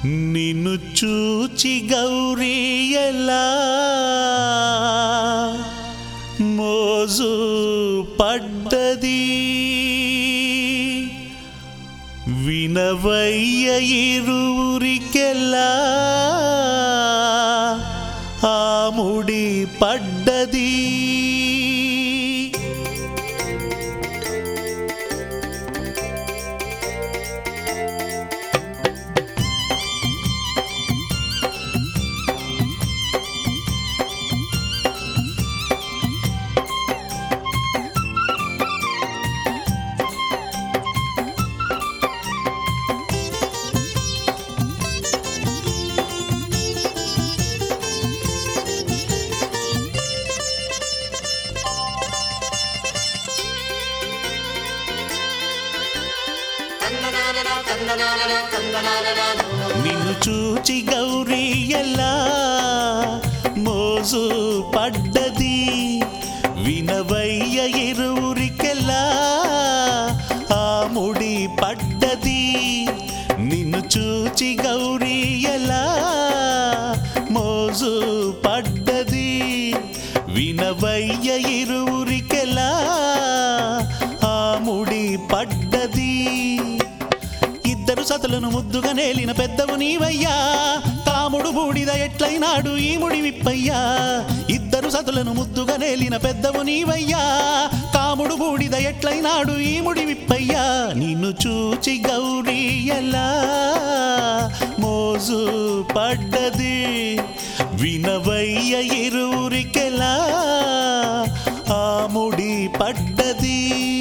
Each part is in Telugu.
నిన్ను చూచి గౌరీ ఎలా మోజు పడ్డది వినవయ్య ఇరువురికెలా ఆముడి పడ్డది నిన్ను చూచి గౌరీ ఎలా మోజు పడ్డది వినవయ్య ఇరువురికెలా ఆ ముడి పడ్డది నిన్ను చూచి గౌరీ ఎలా మోజు పడ్డది వినవయ్య ఇరువురికెలా ఆ ముడి పడ్డది ఇద్దరు సతులను ముద్దుగా నేలిన పెద్దవు నీవయ్యా కాముడు బూడిద ఎట్లయినాడు ఈ ముడి విప్పయ్యా ఇద్దరు సతులను ముద్దుగా నేలిన పెద్దవు నీవయ్యా కాముడు బూడిద ఎట్లయినాడు ఈ ముడి విప్పయ్యా నిన్ను చూచి గౌరీ ఎలా మోజు పడ్డది వినవయ్య ఇరువురికెలా ఆ ముడి పడ్డది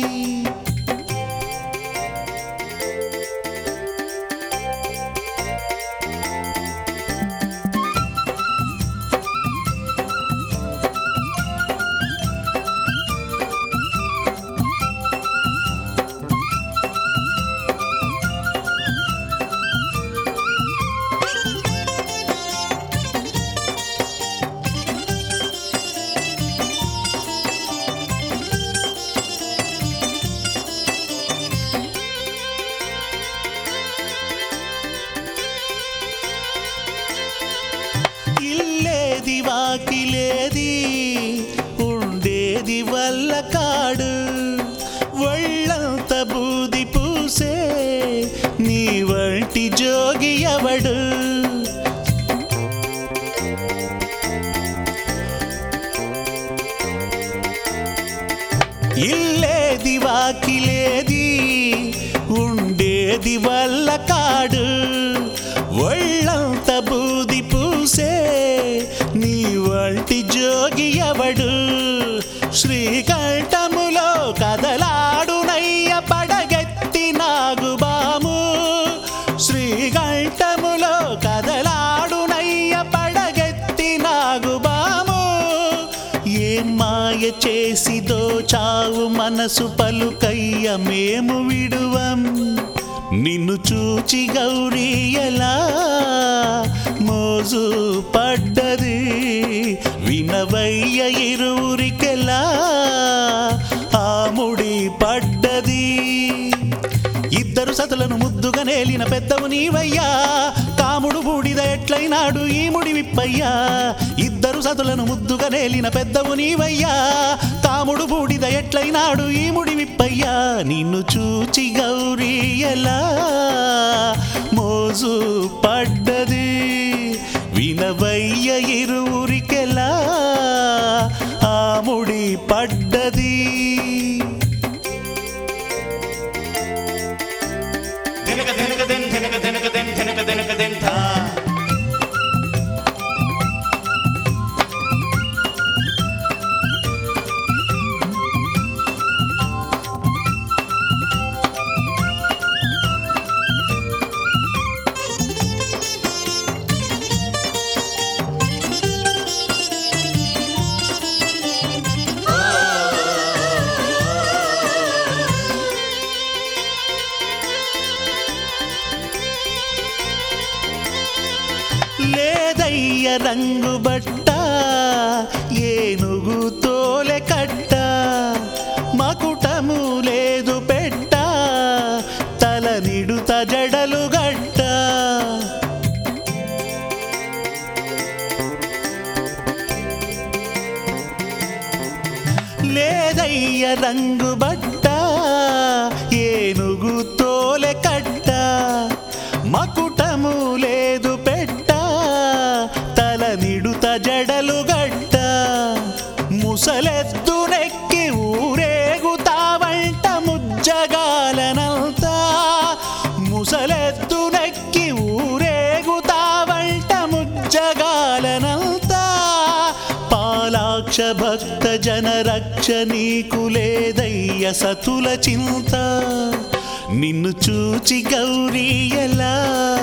ఇల్లేది వాకిలేది ఉండేది వల్ల కాడు ఒళ్ళంత బూది పూసే నీ వంటి జోగి ఎవడు ఇల్లేది వాకిలేది ఉండేది వల్ల కాడు ఒళ్ళంత బూది పూసే నీ వంటి జోగి ఎవడు శ్రీకంఠములో కదలాడునయ్య పడగెత్తి నాగుబాము శ్రీకంఠములో కదలాడునయ్య పడగెత్తి నాగుబాము ఏం మాయ చేసి దోచావు మనసు పలుకయ్య మేము విడువం నిన్ను చూచి గౌరీ ఎలా మోజు పడ్డది వినవయ్య ఇరువురికెలా ఆముడి పడ్డది ఇద్దరు సతులను ముద్దుగా నేలిన పెద్దవు నీవయ్యా కాముడు బూడిద ఎట్లయినాడు ఈ ముడి విప్పయ్యా ఇద్దరు సతులను ముద్దుగా నేలిన పెద్దవు నీవయ్యా కాముడు బూడిద ఎట్లయినాడు ఈ ముడి విప్పయ్యా నిన్ను చూచి గౌరీ ఎలా మోజు పడ్డది వినవయ్య ఇరువురికెలా ఆ ముడి పడ్డది దినక దినక దిన్ దినక దినక దిన్ దినక దినక దిన్ ధా లేదయ్య రంగు బట్ట ఏనుగు తోలె కట్ట మకుటము లేదు పెట్ట తల నిడుత జడలు గట్ట లక్ష భక్త జన రక్ష నీకు లేదయ్య సతుల చింత నిన్ను చూచి గౌరీ ఎలా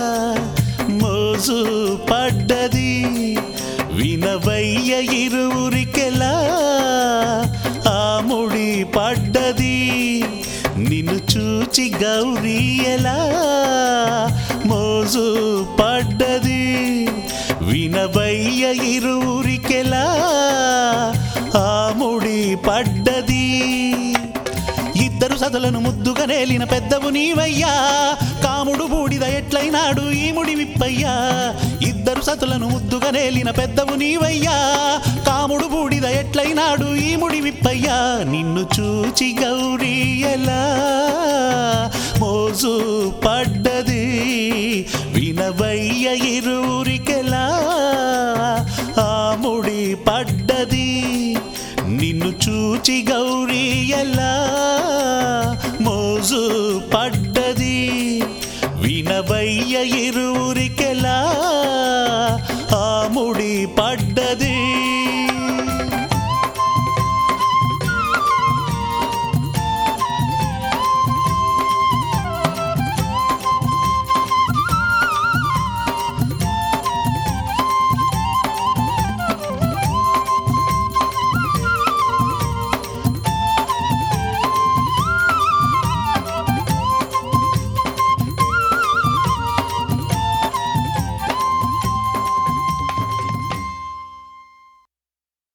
మోజు పడ్డది వినవయ్య ఇరువురికెలా ఆ ముడి పడ్డది నిన్ను చూచి గౌరీ ఎలా మోజు పడ్డది వినవయ్య ఇరువురికెలా ఆ ముడి పడ్డది ఇద్దరు సతులను ముద్దుగా నేలిన పెద్దవు నీవయ్యా కాముడు బూడిద ఎట్లయినాడు ఈ ముడి విప్పయ్యా ఇద్దరు సతులను ముద్దుగా నేలిన పెద్దవు నీవయ్యా కాముడు బూడిద ఎట్లయినాడు ఈ ముడి విప్పయ్యా నిన్ను చూచి గౌరీ ఎలా మోజు పడ్డది వినవయ్య ఇరువురికెలా ఆ ముడి పడ్డది నిన్ను చూచి గౌరీ ఎలా మోజు పడ్డది వినవయ్య ఇరువు